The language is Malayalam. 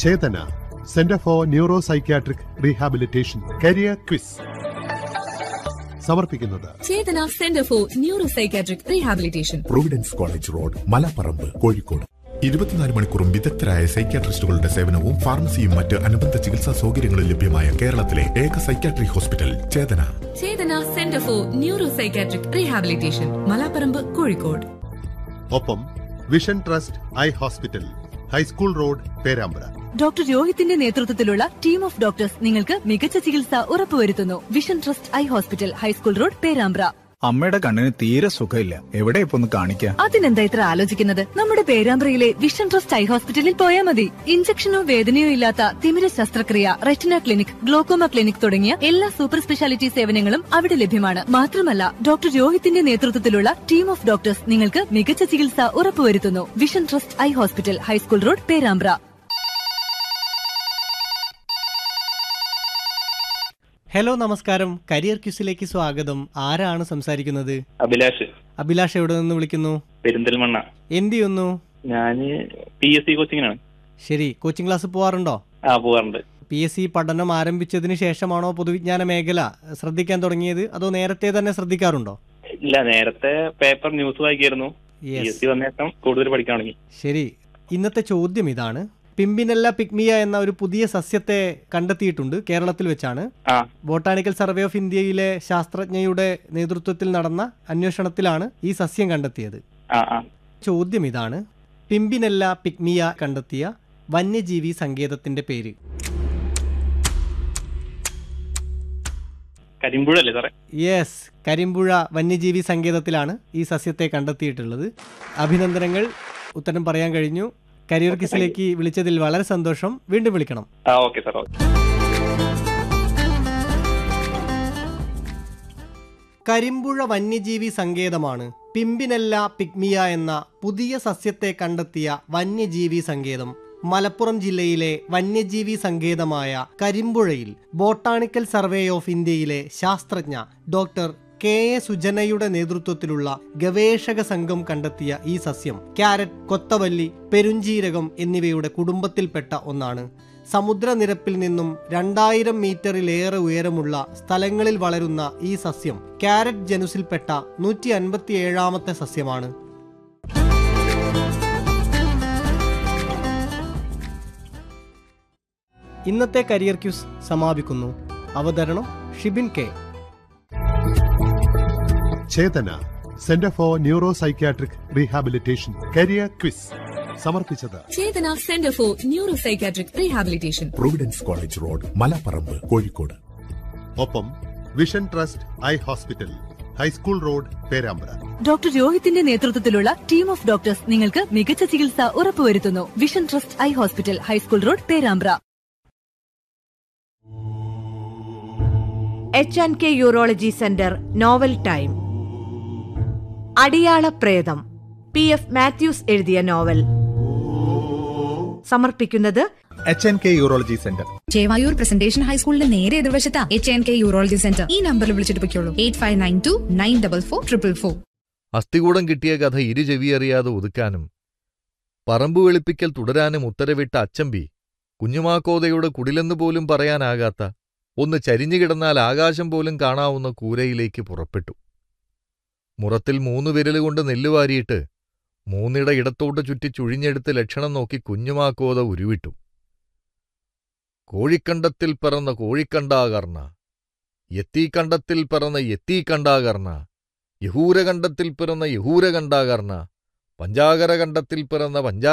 Chetana centre for neuro psychiatric rehabilitation career quiz സമർപ്പിക്കുന്നത് Chethana centre for neuro psychiatric rehabilitation providence college road Malaparamba Kozhikode ഇരുപത്തിനാല് മണിക്കൂറും വിദഗ്ധരായ സൈക്യാട്രിസ്റ്റുകളുടെ സേവനവും ഫാർമസിയും മറ്റ് അനുബന്ധ ചികിത്സാ സൗകര്യങ്ങളും ലഭ്യമായ കേരളത്തിലെ ഏക psychiatric hospital Chethana Chethana centre for neuro psychiatric rehabilitation Malaparamba Kozhikode ഒപ്പം vision trust eye hospital high school road Perambra doctor രോഹിത്തിന്റെ നേതൃത്വത്തിലുള്ള ടീം ഓഫ് ഡോക്ടേഴ്സ് നിങ്ങൾക്ക് മികച്ച ചികിത്സ ഉറപ്പുവരുത്തുന്നു vision trust eye hospital high school road Perambra അമ്മയുടെ കണ്ണിന് തീരെ സുഖമില്ല എവിടെ ഇപ്പൊ ഒന്ന് കാണിക്കാം അതിനെന്താ ഇത്ര ആലോചിക്കുന്നത് നമ്മുടെ പേരാമ്പ്രയിലെ വിഷൻ ട്രസ്റ്റ് ഐ ഹോസ്പിറ്റലിൽ പോയാൽ മതി ഇഞ്ചക്ഷനോ വേദനയോ ഇല്ലാത്ത തിമിര ശസ്ത്രക്രിയ റെറ്റിന ക്ലിനിക് ഗ്ലോക്കോമ ക്ലിനിക് തുടങ്ങിയ എല്ലാ സൂപ്പർ സ്പെഷ്യാലിറ്റി സേവനങ്ങളും അവിടെ ലഭ്യമാണ് മാത്രമല്ല ഡോക്ടർ രോഹിത്തിന്റെ നേതൃത്വത്തിലുള്ള ടീം ഓഫ് ഡോക്ടേഴ്സ് നിങ്ങൾക്ക് മികച്ച ചികിത്സ ഉറപ്പുവരുത്തുന്നു vision trust eye hospital high school road Perambra hello നമസ്കാരം കരിയർ ക്യൂസിലേക്ക് സ്വാഗതം ആരാണ് സംസാരിക്കുന്നത് അഭിലാഷ് അഭിലാഷ് എവിടെ നിന്ന് വിളിക്കുന്നു പെരിന്തൽമണ്ണ എന്ത് ചെയ്യുന്നു ഞാന് പി എസ് സി കോച്ചിങ്ങിനാണ് ശരി കോച്ചിങ് ക്ലാസ് പോവാറുണ്ടോ ആ പോവാറുണ്ട് പി എസ് സി പഠനം ആരംഭിച്ചതിന് ശേഷമാണോ പൊതുവിജ്ഞാന മേഖല ശ്രദ്ധിക്കാൻ തുടങ്ങിയത് അതോ നേരത്തെ തന്നെ ശ്രദ്ധിക്കാറുണ്ടോ ഇല്ല നേരത്തെ പേപ്പർ ന്യൂസ് വായിക്കായിരുന്നു പി Yes. എസ് സി വന്ന ശേഷം കൂടുതൽ പഠിക്കാൻ തുടങ്ങി ശരി ഇന്നത്തെ ചോദ്യം ഇതാണ് പിമ്പിനെല്ല പിഗ്മിയ എന്ന ഒരു പുതിയ സസ്യത്തെ കണ്ടെത്തിയിട്ടുണ്ട് കേരളത്തിൽ വെച്ചാണ് ആ ബോട്ടാണിക്കൽ സർവേ ഓഫ് ഇന്ത്യയിലെ ശാസ്ത്രജ്ഞയുടെ നേതൃത്വത്തിൽ നടന്ന അന്വേഷണത്തിലാണ് ഈ സസ്യം കണ്ടെത്തിയത് ആ ആ ചോദ്യം ഇതാണ് പിമ്പിനെല്ല പിഗ്മിയ കണ്ടെത്തിയ വന്യജീവി സങ്കേതത്തിന്റെ പേര് കരിമ്പുഴ അല്ലേ സാറേ യെസ് കരിമ്പുഴ വന്യജീവി സങ്കേതത്തിലാണ് ഈ സസ്യത്തെ കണ്ടെത്തിയിട്ടുള്ളത് അഭിനന്ദനങ്ങൾ ഉത്തരം പറയാൻ കഴിഞ്ഞു കരിയർ കിസിലേക്ക് വിളിച്ചതിൽ വളരെ സന്തോഷം വീണ്ടും വിളിക്കണം ആ ഓക്കെ സാർ ഓക്കെ കരിമ്പുഴ വന്യജീവി സങ്കേതമാണ് പിമ്പിനെല്ല പിഗ്മിയ എന്ന പുതിയ സസ്യത്തെ കണ്ടെത്തിയ വന്യജീവി സങ്കേതം മലപ്പുറം ജില്ലയിലെ വന്യജീവി സങ്കേതമായ കരിമ്പുഴയിൽ ബോട്ടാണിക്കൽ സർവേ ഓഫ് ഇന്ത്യയിലെ ശാസ്ത്രജ്ഞ ഡോക്ടർ കെ എ സുജനയുടെ നേതൃത്വത്തിലുള്ള ഗവേഷക സംഘം കണ്ടെത്തിയ ഈ സസ്യം ക്യാരറ്റ് കൊത്തവല്ലി പെരുംജീരകം എന്നിവയുടെ കുടുംബത്തിൽപ്പെട്ട ഒന്നാണ് സമുദ്രനിരപ്പിൽ നിന്നും രണ്ടായിരം മീറ്ററിലേറെ ഉയരമുള്ള സ്ഥലങ്ങളിൽ വളരുന്ന ഈ സസ്യം ക്യാരറ്റ് ജനുസിൽപ്പെട്ട നൂറ്റി അൻപത്തിയേഴാമത്തെ സസ്യമാണ് ഇന്നത്തെ കരിയർ ക്യൂസ് സമാപിക്കുന്നു അവതരണം Shibin K Chethana centre for neuro psychiatric rehabilitation career quiz സമർപ്പിച്ചത് Chethana centre for neuro psychiatric rehabilitation providence college road Malaparamba Kozhikode ഒപ്പം vision trust eye hospital high school road Perambra doctor രോഹിത്തിന്റെ നേതൃത്വത്തിലുള്ള ടീം ഓഫ് ഡോക്ടേഴ്സ് നിങ്ങൾക്ക് മികച്ച ചികിത്സ ഉറപ്പുവരുത്തുന്നു vision trust eye hospital high school road Perambra H and K urology centre novel time Adiyala Pretham P F Mathews എഴുതിയ നോവൽ സമർപ്പിക്കുന്നത് H N K urology centre Chevayur presentation ഹൈസ്കൂളിന്റെ നേരെ എതിർവശത്താ H N K urology centre ഈ നമ്പറിൽ വിളിച്ചിട്ട് പൊയ്ക്കോളൂ eight five nine two nine double four triple four അസ്ഥികൂടം കിട്ടിയ കഥ ഇരു ചെവിയറിയാതെ ഒതുക്കാനും പറമ്പ് വെളുപ്പിക്കൽ തുടരാനും ഉത്തരവിട്ട അച്ചമ്പി കുഞ്ഞുമാക്കോതയുടെ കുടിലെന്ന് പോലും പറയാനാകാത്ത ഒന്ന് ചരിഞ്ഞു കിടന്നാൽ ആകാശം പോലും കാണാവുന്ന കൂരയിലേക്ക് പുറപ്പെട്ടു മുറത്തിൽ മൂന്നു വിരലുകൊണ്ട് നെല്ല് വാരിയിട്ട് മൂന്നിട ഇടത്തോട്ട് ചുറ്റി ചുഴിഞ്ഞെടുത്ത് ലക്ഷണം നോക്കി കുഞ്ഞുമാക്കോത ഉരുവിട്ടു കോഴിക്കണ്ടത്തിൽ പറന്ന കോഴിക്കണ്ടാകർണ എത്തീക്കണ്ടത്തിൽ പറന്ന എത്തീക്കണ്ടാകർണ യഹൂരകണ്ഡത്തിൽ പിറന്ന യഹൂരകണ്ടാകർണ പഞ്ചാകരകണ്ഡത്തിൽ പിറന്ന പഞ്ചാ